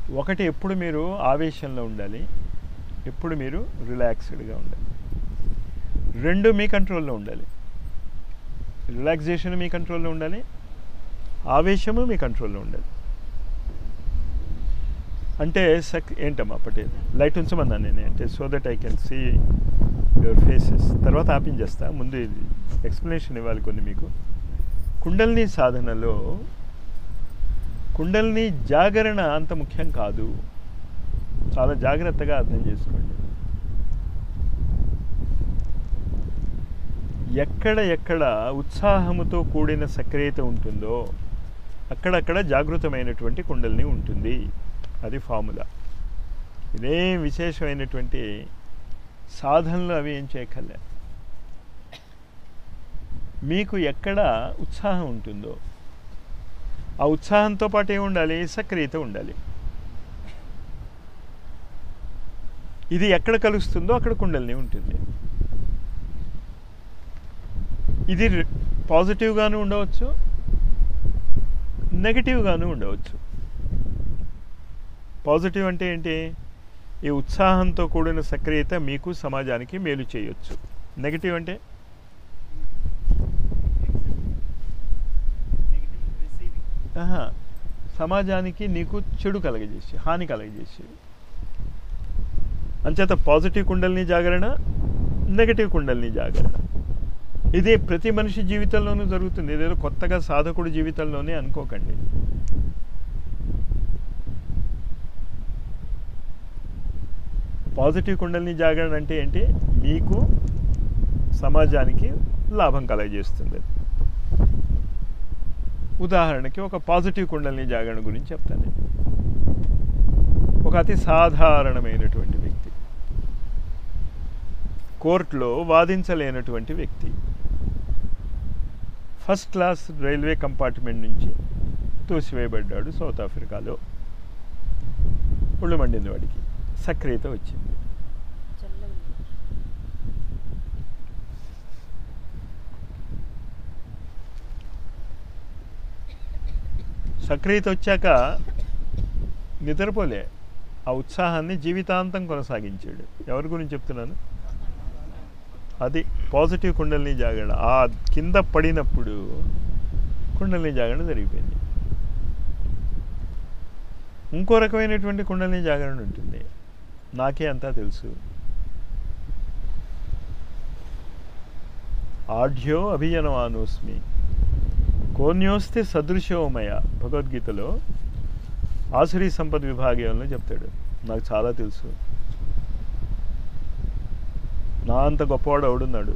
ఒకటి ఎప్పుడు మీరు ఆవేశంలో ఉండాలి ఎప్పుడు మీరు రిలాక్స్డ్గా ఉండాలి రెండు మీ కంట్రోల్లో ఉండాలి రిలాక్సేషన్ మీ కంట్రోల్లో ఉండాలి ఆవేశము మీ కంట్రోల్లో ఉండాలి అంటే సక్ ఏంటమ్మా పటేల్ లైట్ ఉంచమన్నాను నేను అంటే so that I can see your faces తర్వాత ఆపించేస్తా ముందు ఇది ఎక్స్ప్లెనేషన్ ఇవ్వాలి కొన్ని మీకు కుండల్ని సాధనలో కుండల్ని జాగరణ అంత ముఖ్యం కాదు చాలా జాగ్రత్తగా అర్థం చేసుకోండి ఎక్కడ ఎక్కడ ఉత్సాహముతో కూడిన సక్రియత ఉంటుందో అక్కడక్కడ జాగృతమైనటువంటి కుండల్ని ఉంటుంది అది ఫార్ములా ఇదేం విశేషమైనటువంటి సాధనలు అవి ఏం చేయక్కర్లే మీకు ఎక్కడ ఉత్సాహం ఉంటుందో ఆ ఉత్సాహంతో పాటు ఏమి ఉండాలి సక్రియత ఉండాలి ఇది ఎక్కడ కలుస్తుందో అక్కడ కుండల్ని ఉంటుంది ఇది పాజిటివ్గాను ఉండవచ్చు నెగటివ్గాను ఉండవచ్చు పాజిటివ్ అంటే ఏంటి ఈ ఉత్సాహంతో కూడిన సక్రియత మీకు సమాజానికి మేలు చేయొచ్చు నెగటివ్ అంటే ఆహా, సమాజానికి నీకు చెడు కలగజేసి హాని కలగజేసి అంచేత పాజిటివ్ కుండల్ని జాగరణ నెగటివ్ కుండల్ని జాగరణ ఇది ప్రతి మనిషి జీవితంలోనూ జరుగుతుంది ఇదేదో కొత్తగా సాధకుడి జీవితంలోనే అనుకోకండి పాజిటివ్ కుండల్ని జాగరణ అంటే ఏంటి మీకు సమాజానికి లాభం కలగజేస్తుంది అది. ఉదాహరణకి ఒక పాజిటివ్ కుండల్ని జాగరణ గురించి చెప్తాను నేను. ఒక అతి సాధారణమైనటువంటి వ్యక్తి కోర్టులో వాదించలేనటువంటి వ్యక్తి ఫస్ట్ క్లాస్ రైల్వే కంపార్ట్మెంట్ నుంచి తోసివేయబడ్డాడు సౌత్ ఆఫ్రికాలో ఒళ్ళు మండింది వాడికి సక్రియత వచ్చింది సక్రియత వచ్చాక నిద్రపోలే ఆ ఉత్సాహాన్ని జీవితాంతం కొనసాగించాడు ఎవరి గురించి చెప్తున్నాను అది పాజిటివ్ కుండలిని జాగరణ ఆ కింద పడినప్పుడు కుండలిని జాగరణ జరిగిపోయింది ఇంకో రకమైనటువంటి కుండలిని జాగరణ ఉంటుంది నాకే అంతా తెలుసు ఆఢ్యో అభిజనవానోస్మి కోన్యోస్తే సదృశోమయ భగవద్గీతలో ఆసురీ సంపద్ విభాగంలో చెప్తాడు నాకు చాలా తెలుసు నా అంత గొప్పవాడు ఎవడున్నాడు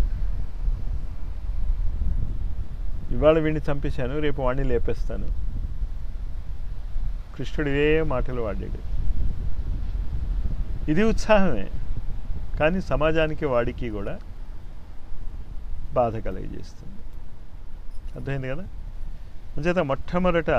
ఇవాళ వీడిని చంపేశాను రేపు వాడిని లేపేస్తాను కృష్ణుడు ఏ మాటలు వాడాడు ఇది ఉత్సాహమే కానీ సమాజానికి వాడికి కూడా బాధ కలగజేస్తుంది అర్థమైంది కదా అంచేత మొట్టమొదట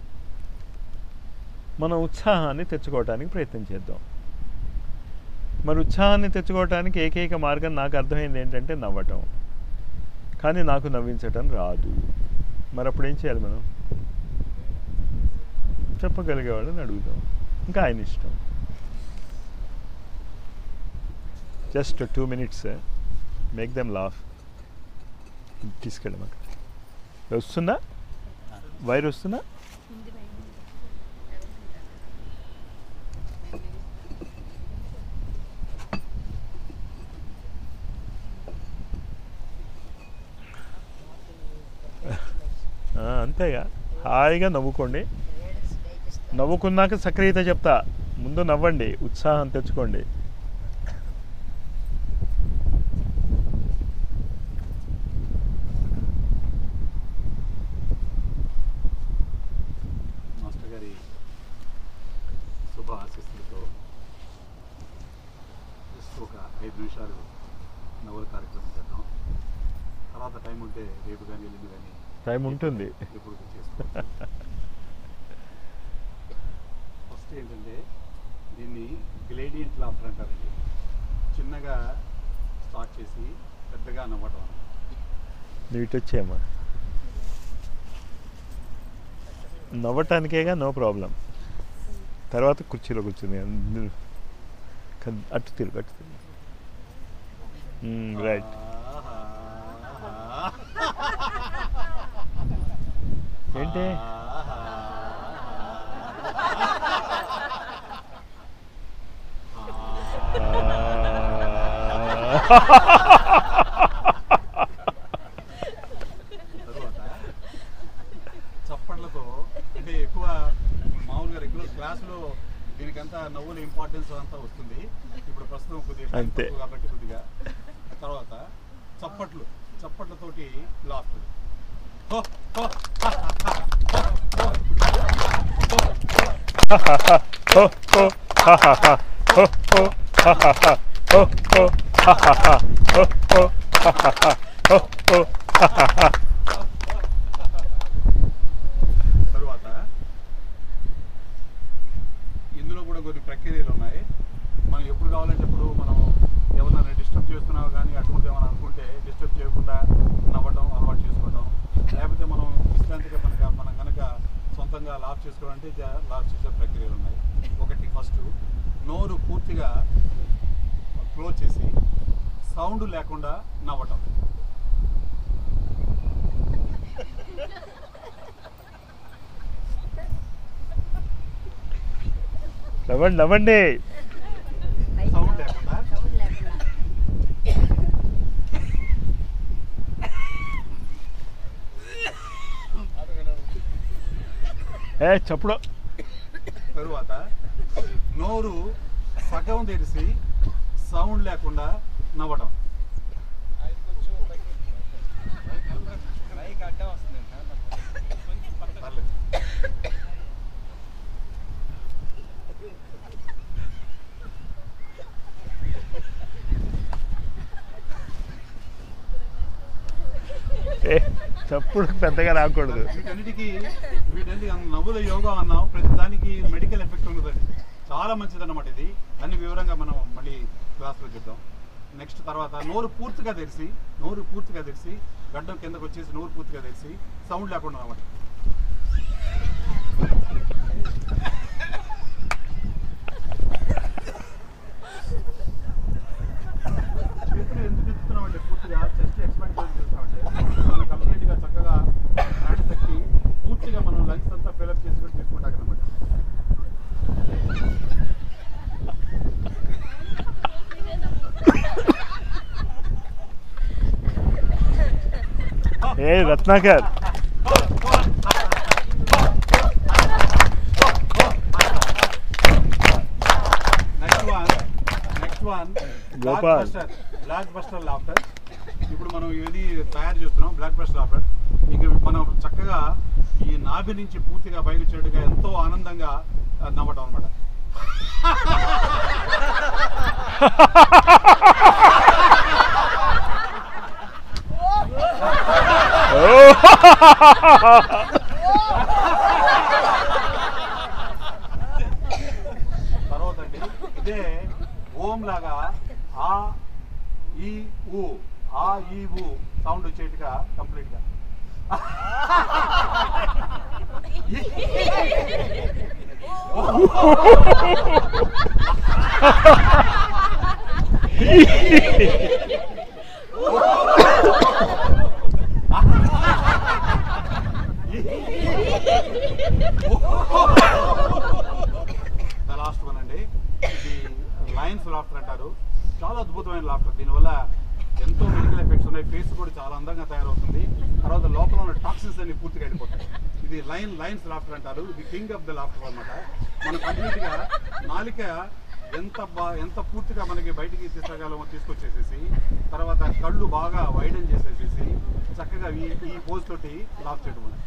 మన ఉత్సాహాన్ని తెచ్చుకోవడానికి ప్రయత్నం చేద్దాం మరి ఉత్సాహాన్ని తెచ్చుకోవడానికి ఏకైక మార్గం నాకు అర్థమైంది ఏంటంటే నవ్వటం కానీ నాకు నవ్వించటం రాదు మరి అప్పుడు ఏం చేయాలి మనం చెప్పగలిగే వాళ్ళని అడుగుదాం ఇంకా ఆయన ఇష్టం just two minutes make them laugh తీసుకెళ్ళి మాకు వస్తుందా వైర్ వస్తుందా ఆ, అంతేగా హాయిగా నవ్వుకోండి నవ్వుకున్నాక సక్రియత చెప్తా ముందు నవ్వండి ఉత్సాహం తెచ్చుకోండి మాస్టర్ గారి శుభ ఆశీస్సులతో జస్ట్ ఒక ఐదు నిమిషాలు నవ్వుల కార్యక్రమం చేద్దాం తర్వాత టైం ఉంటే రేపు కానీ ఎల్లుండి కానీ టైం ఉంటుంది ఎప్పుడు చేసుకోవచ్చు ఫస్ట్ ఏంటంటే దీన్ని గ్రేడియంట్ లాఫ్టర్ అంటారండి చిన్నగా స్టార్ట్ చేసి పెద్దగా నవ్వటం అన్నమాట. నువ్వు ఇటు వచ్చేయమ్మా నవ్వటానికేగా నో ప్రాబ్లం తర్వాత కుర్చీలో కూర్చుని అందరూ కద్- అటు తిరుగు అటు తిరుగు రైట్ ఏంటి తరువాత చప్పట్లతో అంటే ఎక్కువ మామూలుగా రెగ్యులర్ క్లాసులో దీనికంతా నవ్వుల ఇంపార్టెన్స్ అంతా వస్తుంది ఇప్పుడు ప్రస్తుతం కొద్దిగా time అంతే. తక్కువ కాబట్టి కొద్దిగా తర్వాత చప్పట్లు చప్పట్లతోటి లాఫ్టర్ హో హో హా, హా, హా, హో, హో, హో, హో. హో హో హా హా హా హో హో హా హా హా హో హో హా హా హా హో హో హా హా హా హో హో హా హా హా తరువాత ఇందులో కూడా కొన్ని ప్రక్రియలు ఉన్నాయి మనం ఎప్పుడు కావాలంటే అప్పుడు మనం ఎవరినైనా డిస్టర్బ్ చేస్తున్నావు కానీ అటువంటి ఏమైనా అనుకుంటే డిస్టర్బ్ చేయకుండా నవ్వడం అలవాటు చేసుకోవడం లేకపోతే మనం విశ్రాంతిగా మనక మనం కనుక సొంతంగా లాఫ్ చేసుకోవాలంటే జా- లాఫ్ చేసే ప్రక్రియలు ఉన్నాయి ఒకటి ఫస్ట్ నోరు పూర్తిగా క్లోజ్ చేసి సౌండ్ లేకుండా నవ్వటం నవ్వండి నవ్వండి సౌండ్ లేకుండా సౌండ్ లేకుండా ఏ చప్పుడు తరువాత నోరు సగం తెరిచి సౌండ్ లేకుండా నవ్వడం పర్లేదు. ఏ చప్పుడు పెద్దగా రాకూడదు వీటన్నిటికీ వీటన్నిటి నవ్వుల యోగా అన్నాం ప్రతి దానికి మెడికల్ ఎఫెక్ట్ ఉన్నదండి చాలా మంచిది అన్నమాట ఇది అన్ని వివరంగా మనం మళ్ళీ క్లాస్లో చెప్దాం నెక్స్ట్ తర్వాత నోరు పూర్తిగా తెరిచి నోరు పూర్తిగా తెరిచి గడ్డం కిందకు వచ్చేసి నోరు పూర్తిగా తెరిచి సౌండ్ లేకుండా అన్నమాట చేతులు ఎందుకు ఎత్తుతున్నామంటే పూర్తిగా చెస్ట్ ఎక్స్పాండ్ చేస్తున్నామంటే మనం కంప్లీట్గా చక్కగా హ్యాండ్ పెట్టి పూర్తిగా మనం లంగ్స్ అంతా ఫిల్అప్ చేసుకొని తీసుకుంటాం అనమాట ఏ Ratnakar next one next one Gopal. Blockbuster laughter ఇప్పుడు మనం ఇది తయారు చేస్తున్నాం బ్లాక్ బస్టర్ లాఫ్టర్ ఇక మనం చక్కగా ఈ నాభి నుంచి పూర్తిగా పైకి వచ్చేట్టుగా ఎంతో ఆనందంగా ఆ, నవ్వటం అనమాట తర్వాత అండి ఇదే ఓం లాగా ఆ ఈ ఊ ఆ ఈ ఊ సౌండ్ వచ్చేట్టుగా కంప్లీట్ గా ద లాస్ట్ వన్ అండి ఇది లయన్స్ లాఫ్టర్ అంటారు చాలా అద్భుతమైన లాఫ్టర్ దీనివల్ల ఎంతో మెడికల్ ఎఫెక్ట్స్ ఉన్నాయి ఫేస్ కూడా చాలా అందంగా తయారవుతుంది తర్వాత లోపల ఉన్న టాక్సిన్స్ అన్ని పూర్తిగా వెళ్ళిపోతాయి ఇది లైన్ లైన్స్ లాఫ్టర్ అంటారు ఇది కింగ్ ఆఫ్ ద లాఫ్టర్ అన్నమాట మనం కంప్లీట్ గా నాలిక ఎంత బా ఎంత పూర్తిగా మనకి బయటికి తీసుకురాగలమో తీసుకొచ్చేసేసి తర్వాత కళ్ళు బాగా వైడన్ చేసేసేసి చక్కగా ఈ ఈ పోజ్ తోటి లాఫ్ చేయడం అన్నమాట.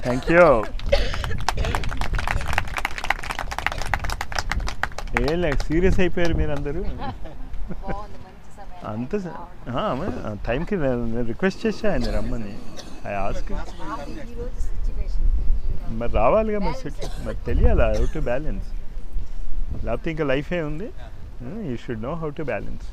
థ్యాంక్ యూ ఏం లేక సీరియస్ అయిపోయారు మీరు అందరూ బాగుంది మంచి సమయం అంత స- ఆ, అమ్మ, ఆ టైంకి నేను నేను రిక్వెస్ట్ చేశా ఆయన రమ్మని ఐ ఆస్క్ రావాలి ఈ రోజు సిచ్యువేషన్ మరి రావాలిగా మరి సెట్ మరి తెలియాలి హౌ టు బ్యాలెన్స్ లేకపోతే ఇంకా లైఫే ఉంది you should know how to balance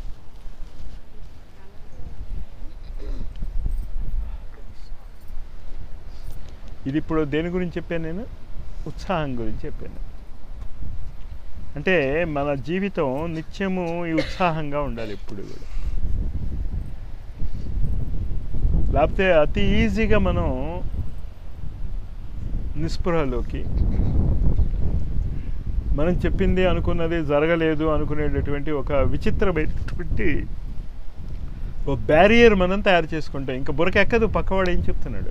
ఇది ఇప్పుడు దేని గురించి చెప్పాను నేను ఉత్సాహం గురించి చెప్పాను అంటే మన జీవితం నిత్యము ఈ ఉత్సాహంగా ఉండాలి ఎప్పుడు కూడా లేకపోతే అతి ఈజీగా మనం నిస్పృహలోకి మనం చెప్పింది అనుకున్నది జరగలేదు అనుకునేటటువంటి ఒక విచిత్రమైనటువంటి ఓ బ్యారియర్ మనం తయారు చేసుకుంటాం ఇంకా బురకెక్కదు పక్కవాడు ఏం చెప్తున్నాడు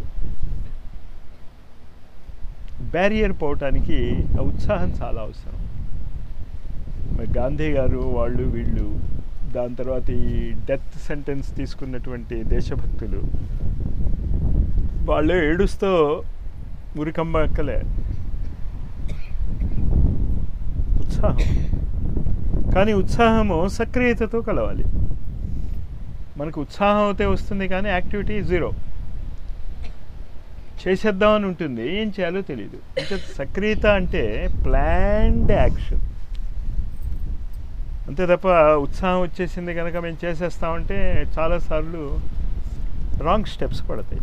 బ్యారియర్ పోవటానికి ఆ ఉత్సాహం చాలా అవసరం మరి గాంధీ గారు వాళ్ళు వీళ్ళు దాని తర్వాత ఈ డెత్ సెంటెన్స్ తీసుకున్నటువంటి దేశభక్తులు వాళ్ళు ఏడుస్తూ ఉరికంబ ఎక్కలే ఉత్సాహం కానీ ఉత్సాహము సక్రియతతో కలవాలి మనకు ఉత్సాహం అయితే వస్తుంది కానీ యాక్టివిటీ జీరో చేసేద్దామని ఉంటుంది ఏం చేయాలో తెలియదు అంటే సక్రియత అంటే ప్లాన్డ్ యాక్షన్ అంతే తప్ప ఉత్సాహం వచ్చేసింది కనుక మేము చేసేస్తామంటే చాలాసార్లు రాంగ్ స్టెప్స్ పడతాయి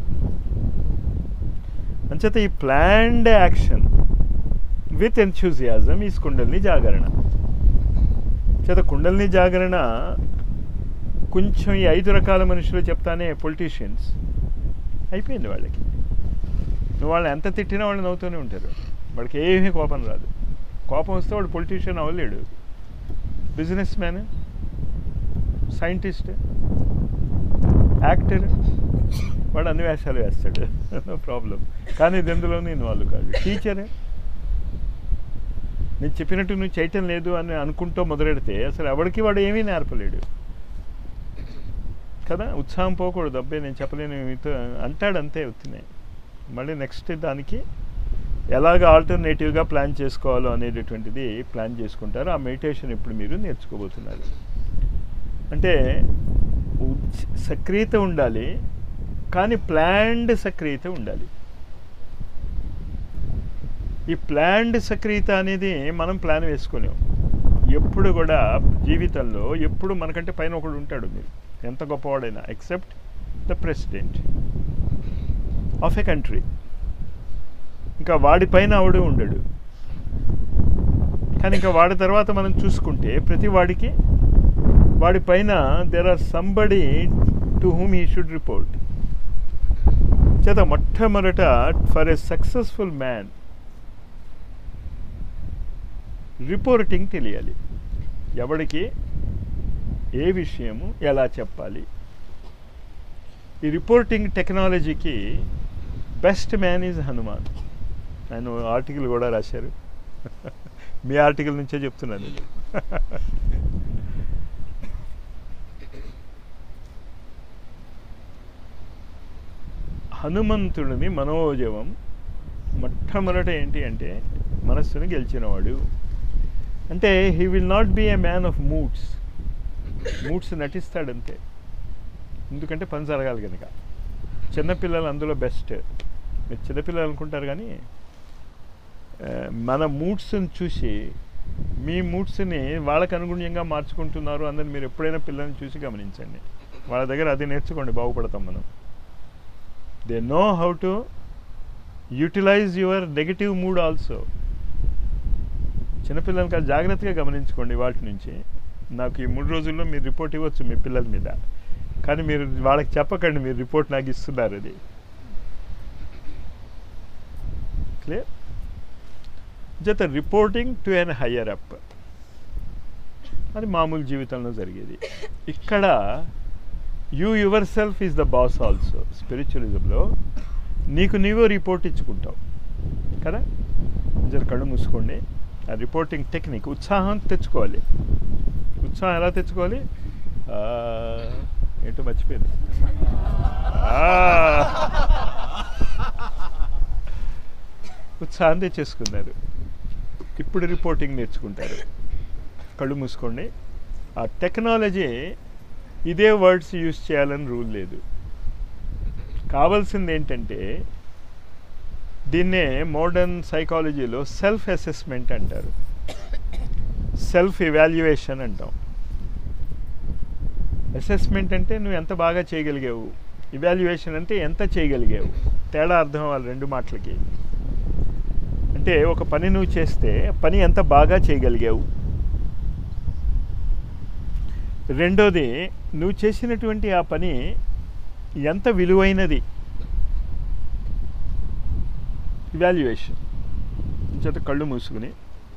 అంచేత ఈ ప్లాన్డ్ యాక్షన్ విత్ ఎన్థ్యూజియాజం ఈ కుండల్ని జాగరణ చేత కుండల్ని జాగరణ కొంచెం ఈ ఐదు రకాల మనుషులు చెప్తానే పొలిటీషియన్స్ అయిపోయింది వాళ్ళకి నువ్వు వాళ్ళని ఎంత తిట్టినా వాళ్ళు నవ్వుతూనే ఉంటారు వాడికి ఏమీ కోపం రాదు కోపం వస్తే వాడు పొలిటీషియన్ అవ్వలేడు బిజినెస్ మ్యాన్ సైంటిస్ట్ యాక్టర్ వాడు అన్ని వేషాలు వేస్తాడు నో ప్రాబ్లం కానీ ఇది ఎందులోనూ ఇన్వాల్వ్ కాదు టీచరే నేను చెప్పినట్టు నువ్వు చేయటం లేదు అని అనుకుంటూ మొదలెడితే అసలు ఎవరికి వాడు ఏమీ నేర్పలేడు కదా ఉత్సాహం పోకూడదు అబ్బాయి నేను చెప్పలేను మీతో అంటాడు అంతే వచ్చినాయి మళ్ళీ నెక్స్ట్ దానికి ఎలాగ ఆల్టర్నేటివ్గా ప్లాన్ చేసుకోవాలో అనేటటువంటిది ప్లాన్ చేసుకుంటారు ఆ మెడిటేషన్ ఇప్పుడు మీరు నేర్చుకోబోతున్నారు అంటే ఉచ్- సక్రియత ఉండాలి కానీ ప్లాన్డ్ సక్రియత ఉండాలి ఈ ప్లాన్డ్ సక్రియత అనేది మనం ప్లాన్ వేసుకోలేము ఎప్పుడు కూడా జీవితంలో ఎప్పుడు మనకంటే పైన ఒకడు ఉంటాడు మీరు ఎంత గొప్పవాడైనా except the president of a country ఇంకా వాడి పైన ఆవిడ ఉండడు కానీ ఇంకా వాడి తర్వాత మనం చూసుకుంటే ప్రతి వాడికి వాడి పైన there are somebody to whom he should report చేత మొట్టమొదట for a successful man reporting తెలియాలి ఎవడికి ఏ విషయము ఎలా చెప్పాలి ఈ రిపోర్టింగ్ టెక్నాలజీకి బెస్ట్ మ్యాన్ ఈజ్ హనుమాన్ ఆయన ఆర్టికల్ కూడా రాశారు మీ ఆర్టికల్ నుంచే చెప్తున్నాను ఇది. హనుమంతుడిని మనోజవం మొట్టమొదట ఏంటి అంటే మనస్సును గెలిచినవాడు అంటే he will not be a man of moods moods నటిస్తాడంతే ఎందుకంటే పని జరగాలి కనుక చిన్నపిల్లలు అందులో బెస్ట్ మీరు చిన్నపిల్లలు అనుకుంటారు కానీ ఆ, మన మూడ్స్ని చూసి మీ మూడ్స్ని వాళ్ళకి అనుగుణ్యంగా మార్చుకుంటున్నారు అన్నది మీరు ఎప్పుడైనా పిల్లల్ని చూసి గమనించండి వాళ్ళ దగ్గర అది నేర్చుకోండి బాగుపడతాం మనం they know how to utilise your negative mood also చిన్నపిల్లలకి అది జాగ్రత్తగా గమనించుకోండి వాటి నుంచి నాకు ఈ మూడు రోజుల్లో మీరు రిపోర్ట్ ఇవ్వచ్చు మీ పిల్లల మీద కానీ మీరు వాళ్ళకి చెప్పకండి మీరు రిపోర్ట్ నాకు ఇస్తున్నారు అది క్లియర్ జత reporting to an higher up అది మామూలు జీవితంలో జరిగేది ఇక్కడ you yourself is the boss also స్పిరిచువలిజంలో నీకు నీవే రిపోర్ట్ ఇచ్చుకుంటావు కదా జర కళ్ళు మూసుకోండి ఆ రిపోర్టింగ్ టెక్నిక్ ఉత్సాహం తెచ్చుకోవాలి ఉత్సాహం ఎలా తెచ్చుకోవాలి ఆ, ఏంటో మర్చిపోయింది ఆ. ఉత్సాహం తెచ్చేసుకున్నారు ఇప్పుడు రిపోర్టింగ్ నేర్చుకుంటారు కళ్ళు మూసుకోండి ఆ టెక్నాలజీ ఇదే వర్డ్స్ యూజ్ చేయాలని రూల్ లేదు కావాల్సింది ఏంటంటే దీన్నే మోడర్న్ సైకాలజీలో సెల్ఫ్ అసెస్మెంట్ అంటారు సెల్ఫ్ ఇవాల్యుయేషన్ అంటాం అసెస్మెంట్ అంటే నువ్వు ఎంత బాగా చేయగలిగావు ఇవాల్యుయేషన్ అంటే ఎంత చేయగలిగావు తేడా అర్థం అవ్వాలి రెండు మాటలకి అంటే ఒక పని నువ్వు చేస్తే పని ఎంత బాగా చేయగలిగావు రెండోది నువ్వు చేసినటువంటి ఆ పని ఎంత విలువైనది ఇవాల్యుయేషన్ చేత కళ్ళు మూసుకుని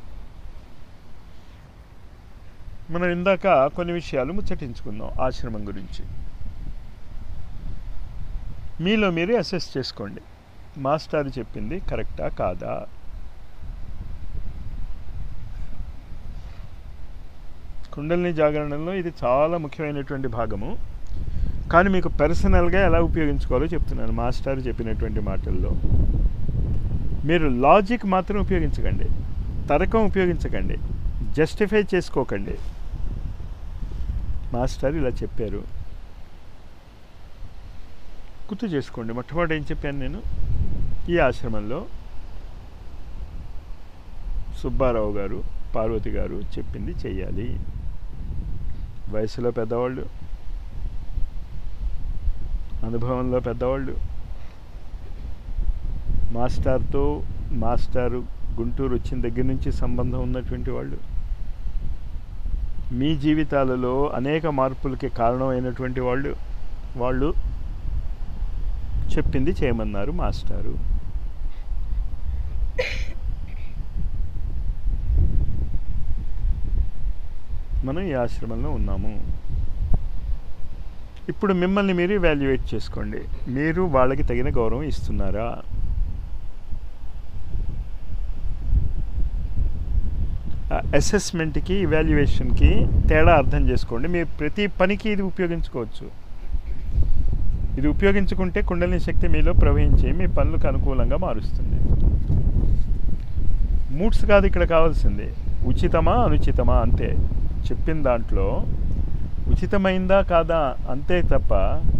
మనం ఇందాక కొన్ని విషయాలు ముచ్చటించుకుందాం ఆశ్రమం గురించి మీలో మీరు అసెస్ చేసుకోండి మాస్టర్ చెప్పింది కరెక్టా కాదా కుండలిని జాగరణలో ఇది చాలా ముఖ్యమైనటువంటి భాగము కానీ మీకు పర్సనల్గా ఎలా ఉపయోగించుకోవాలో చెప్తున్నాను మాస్టర్ చెప్పినటువంటి మాటల్లో మీరు లాజిక్ మాత్రం ఉపయోగించకండి తర్కం ఉపయోగించకండి జస్టిఫై చేసుకోకండి మాస్టర్ ఇలా చెప్పారు గుర్తు చేసుకోండి మొట్టమొదటి ఏం చెప్పాను నేను ఈ ఆశ్రమంలో సుబ్బారావు గారు పార్వతి గారు చెప్పింది చెయ్యాలి వయసులో పెద్దవాళ్ళు అనుభవంలో పెద్దవాళ్ళు మాస్టర్తో మాస్టారు గుంటూరు వచ్చిన దగ్గర నుంచి సంబంధం ఉన్నటువంటి వాళ్ళు మీ జీవితాలలో అనేక మార్పులకి కారణమైనటువంటి వాళ్ళు వాళ్ళు చెప్పింది చేయమన్నారు మాస్టారు మనం ఈ ఆశ్రమంలో ఉన్నాము ఇప్పుడు మిమ్మల్ని మీరు ఇవాల్యుయేట్ చేసుకోండి మీరు వాళ్ళకి తగిన గౌరవం ఇస్తున్నారా అసెస్మెంట్కి ఇవాల్యుయేషన్కి తేడా అర్థం చేసుకోండి మీరు ప్రతి పనికి ఇది ఉపయోగించుకోవచ్చు ఇది ఉపయోగించుకుంటే కుండలిని శక్తి మీలో ప్రవహించి మీ పనులకు అనుకూలంగా మారుస్తుంది మూడ్స్ కాదు ఇక్కడ కావాల్సింది ఉచితమా అనుచితమా అంతే చెప్పిన దాంట్లో ఉచితమైందా కాదా అంతే తప్ప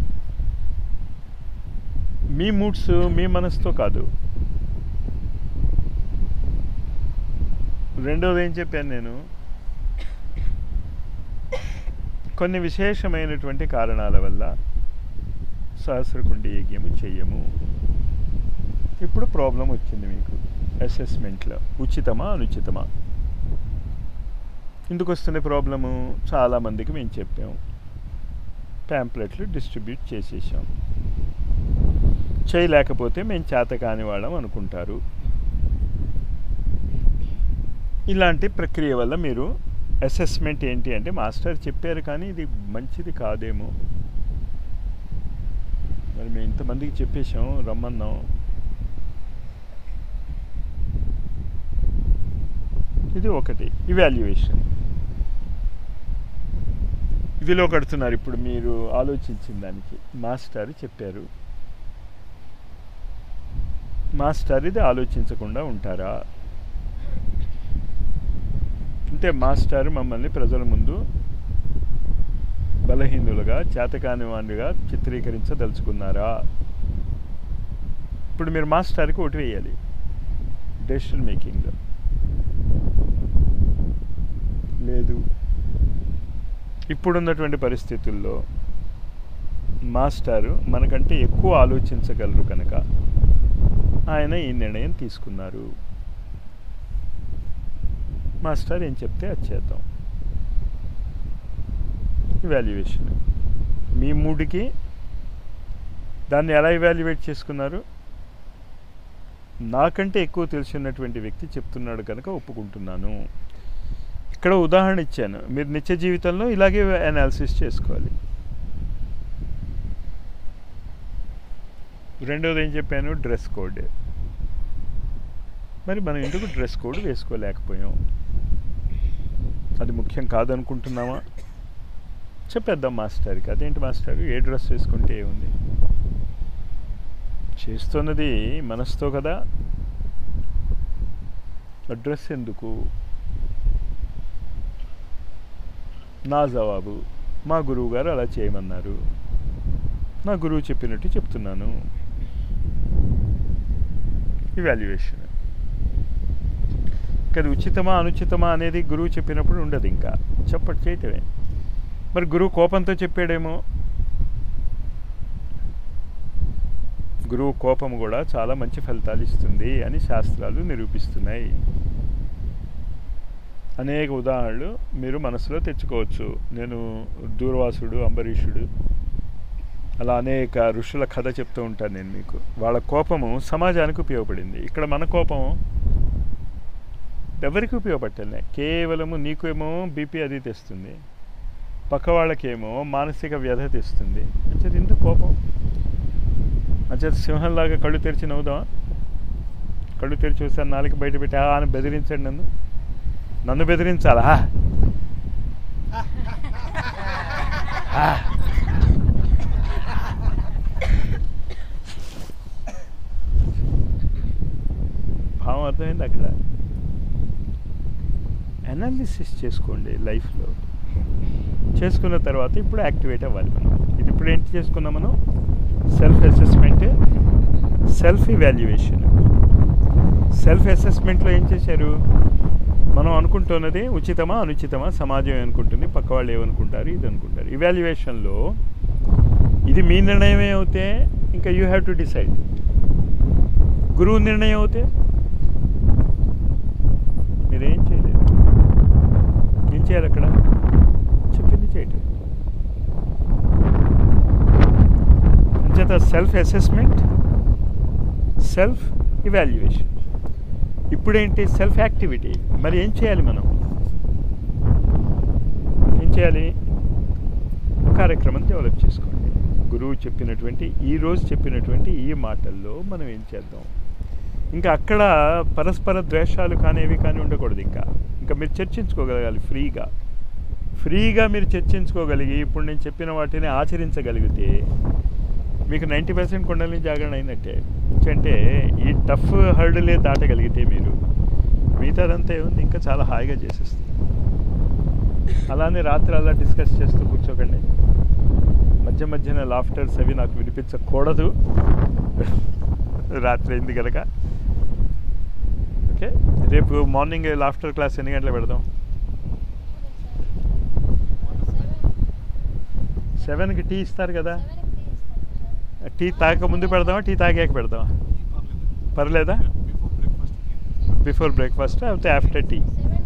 మీ మూడ్స్ మీ మనసుతో కాదు రెండోది ఏం చెప్పాను నేను కొన్ని విశేషమైనటువంటి కారణాల వల్ల సహస్రకుండి యజ్ఞము చెయ్యము ఇప్పుడు ప్రాబ్లం వచ్చింది మీకు అసెస్మెంట్లో ఉచితమా అనుచితమా ఎందుకు వస్తుంది ప్రాబ్లము చాలామందికి మేము చెప్పాం ప్యాంప్లెట్లు డిస్ట్రిబ్యూట్ చేసేసాం చేయలేకపోతే మేము చేత కాని వాళ్ళం అనుకుంటారు ఇలాంటి ప్రక్రియ వల్ల మీరు అసెస్మెంట్ ఏంటి అంటే మాస్టర్ చెప్పారు కానీ ఇది మంచిది కాదేమో మరి మేము ఇంతమందికి చెప్పేశాం రమ్మన్నాం ఇది ఒకటి ఇవాల్యుయేషన్ ఇదిలో కడుతున్నారు ఇప్పుడు మీరు ఆలోచించిన దానికి మాస్టర్ చెప్పారు మాస్టర్ ఇది ఆలోచించకుండా ఉంటారా అంటే మాస్టర్ మమ్మల్ని ప్రజల ముందు బలహీనులుగా చేతకాని వాడిగా చిత్రీకరించదలుచుకున్నారా ఇప్పుడు మీరు మాస్టర్కి ఓటు వేయాలి డెసిషన్ మేకింగ్లో లేదు ఇప్పుడున్నటువంటి పరిస్థితుల్లో మాస్టారు మనకంటే ఎక్కువ ఆలోచించగలరు కనుక ఆయన ఈ నిర్ణయం తీసుకున్నారు మాస్టర్ ఏం చెప్తే అది చేద్దాం ఇవాల్యుయేషన్ మీ మూడుకి దాన్ని ఎలా ఇవాల్యుయేట్ చేసుకున్నారు నాకంటే ఎక్కువ తెలిసినటువంటి వ్యక్తి చెప్తున్నాడు కనుక ఒప్పుకుంటున్నాను ఇక్కడ ఉదాహరణ ఇచ్చాను మీరు నిత్య జీవితంలో ఇలాగే అనాలిసిస్ చేసుకోవాలి రెండోది ఏం చెప్పాను డ్రెస్ కోడ్ మరి మనం ఎందుకు డ్రెస్ కోడ్ వేసుకోలేకపోయాం అది ముఖ్యం కాదనుకుంటున్నామా చెప్పేద్దాం మాస్టర్కి అదేంటి మాస్టర్ ఏ డ్రెస్ వేసుకుంటే ఏముంది చేస్తున్నది మనసుతో కదా డ్రెస్ ఎందుకు నా జవాబు మా గురువు గారు అలా చేయమన్నారు నా గురువు చెప్పినట్టు చెప్తున్నాను ఇవాల్యుయేషన్ కానీ ఉచితమా అనుచితమా అనేది గురువు చెప్పినప్పుడు ఉండదు ఇంకా చెప్పట్ చేయటమే మరి గురువు కోపంతో చెప్పాడేమో గురువు కోపం కూడా చాలా మంచి ఫలితాలు ఇస్తుంది అని శాస్త్రాలు నిరూపిస్తున్నాయి అనేక ఉదాహరణలు మీరు మనసులో తెచ్చుకోవచ్చు నేను దూర్వాసుడు అంబరీషుడు అలా అనేక ఋషుల కథ చెప్తూ ఉంటాను నేను మీకు వాళ్ళ కోపము సమాజానికి ఉపయోగపడింది ఇక్కడ మన కోపం ఎవరికి ఉపయోగపట్టలే కేవలము నీకేమో బీపీ అది తెస్తుంది పక్క వాళ్ళకేమో మానసిక వ్యధ తెస్తుంది అంటే ఎందుకు కోపం అంటే సింహంలాగా కళ్ళు తెరిచి నవ్వుదామా కళ్ళు తెరిచి చూసాను నాలుగు బయట పెట్టి ఆ అని బెదిరించండి నన్ను నన్ను బెదిరించాలా ఆ. భావం అర్థమైంది అక్కడ అనాలిసిస్ చేసుకోండి లైఫ్లో చేసుకున్న తర్వాత ఇప్పుడు యాక్టివేట్ అవ్వాలి మనం ఇది ఇప్పుడు ఏంటి చేసుకున్నాం మనం self assessment self evaluation self అసెస్మెంట్లో ఏం చేశారు మనం అనుకుంటున్నది ఉచితమా అనుచితమా సమాజం ఏమనుకుంటుంది పక్క వాళ్ళు ఏమనుకుంటారు ఇది అనుకుంటారు ఇవాల్యుయేషన్లో ఇది మీ నిర్ణయమే అవుతే ఇంకా యూ హ్యావ్ టు డిసైడ్ గురువు నిర్ణయం అవుతే మీరేం చేయలేరు ఏం చేయాలి అక్కడ చెప్పింది చేయటం అంచేత సెల్ఫ్ అసెస్మెంట్ సెల్ఫ్ ఇవాల్యుయేషన్ ఇప్పుడేంటి సెల్ఫ్ యాక్టివిటీ మరి ఏం చేయాలి మనం ఏం చేయాలి కార్యక్రమం డెవలప్ చేసుకోండి గురువు చెప్పినటువంటి ఈ రోజు చెప్పినటువంటి ఈ మాటల్లో మనం ఏం చేద్దాం ఇంకా అక్కడ పరస్పర ద్వేషాలు కానివి కానీ ఉండకూడదు ఇంకా ఇంకా మీరు చర్చించుకోగలగాలి ఫ్రీగా ఫ్రీగా మీరు చర్చించుకోగలిగి ఇప్పుడు నేను చెప్పిన వాటిని ఆచరించగలిగితే మీకు నైంటీ పర్సెంట్ కుండలిని జాగరణ అయినట్టే అంటే ఈ టఫ్ హర్డులే దాటగలిగితే మీరు మిగతాదంతా ఏముంది ఇంకా చాలా హాయిగా చేసేస్తుంది అలానే రాత్రి అలా డిస్కస్ చేస్తూ కూర్చోకండి మధ్య మధ్యన లాఫ్టర్స్ అవి నాకు వినిపించకూడదు రాత్రి అయింది కనుక ఓకే రేపు మార్నింగ్ లాఫ్టర్ క్లాస్ ఎన్ని గంటలకు పెడదాం సెవెన్కి టీ ఇస్తారు కదా టీ తాగక ముందు పెడదామా టీ తాగాక పెడదామా పర్లేదా బిఫోర్ బ్రేక్ఫాస్ట్ అయితే ఆఫ్టర్ టీ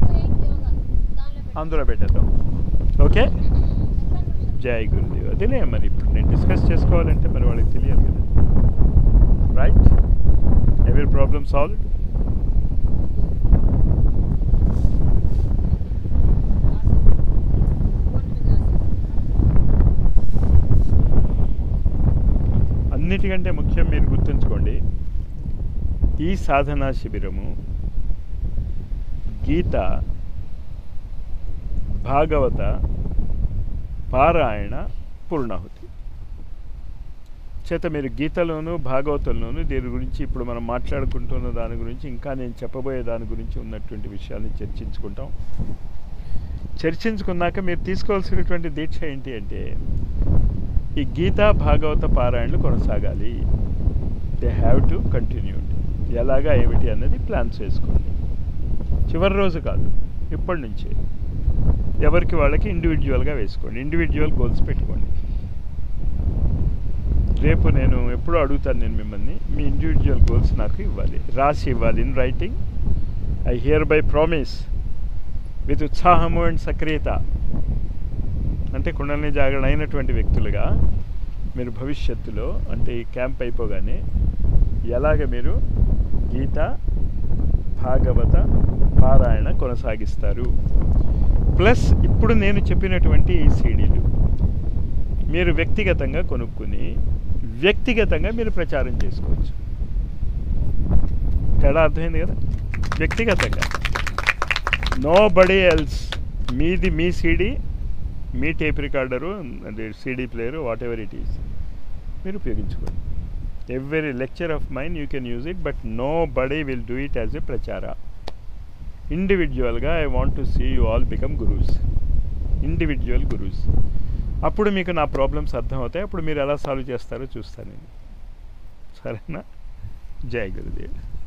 అందులో పెట్టేద్దాం ఓకే జై గురుదేవ్ అదేలే మరి ఇప్పుడు నేను డిస్కస్ చేసుకోవాలంటే మరి వాళ్ళకి తెలియాలి కదా రైట్ ఎవరి ప్రాబ్లమ్ సాల్వ్ అన్నిటికంటే ముఖ్యం మీరు గుర్తుంచుకోండి ఈ సాధనా శిబిరము గీత భాగవత పారాయణ పూర్ణాహుతి చేత మీరు గీతలోను భాగవతంలోను దీని గురించి ఇప్పుడు మనం మాట్లాడుకుంటున్న దాని గురించి ఇంకా నేను చెప్పబోయే దాని గురించి ఉన్నటువంటి విషయాన్ని చర్చించుకుంటాం చర్చించుకున్నాక మీరు తీసుకోవాల్సినటువంటి దీక్ష ఏంటి అంటే ఈ గీతా భాగవత పారాయణలు కొనసాగాలి దే హ్యావ్ టు కంటిన్యూడ్ ఎలాగా ఏమిటి అన్నది ప్లాన్ చేసుకోండి చివరి రోజు కాదు ఇప్పటి నుంచే ఎవరికి వాళ్ళకి ఇండివిజువల్గా వేసుకోండి ఇండివిజువల్ గోల్స్ పెట్టుకోండి రేపు నేను ఎప్పుడూ అడుగుతాను నేను మిమ్మల్ని మీ ఇండివిజువల్ గోల్స్ నాకు ఇవ్వాలి రాసి ఇవ్వాలి in writing I hereby promise with ఉత్సాహము అండ్ సక్రియత అంటే కుండలిని జాగరణ అయినటువంటి వ్యక్తులుగా మీరు భవిష్యత్తులో అంటే ఈ క్యాంప్ అయిపోగానే ఎలాగ మీరు గీత భాగవత పారాయణ కొనసాగిస్తారు ప్లస్ ఇప్పుడు నేను చెప్పినటువంటి ఈ సీడీలు మీరు వ్యక్తిగతంగా కొనుక్కుని వ్యక్తిగతంగా మీరు ప్రచారం చేసుకోవచ్చు తేడా అర్థమైంది కదా వ్యక్తిగతంగా నో బడీ ఎల్స్ మీది మీ సీడీ మీ టేప్ రికార్డరు అంటే CD player whatever it is మీరు ఉపయోగించుకోండి every lecture of mind you can use it but nobody will do it as a ప్రచార ఇండివిజువల్గా I want to see you all become gurus individual gurus అప్పుడు మీకు నా problems అర్థమవుతాయి అప్పుడు మీరు ఎలా సాల్వ్ చేస్తారో చూస్తాను నేను సరేనా జై గురుదేవ్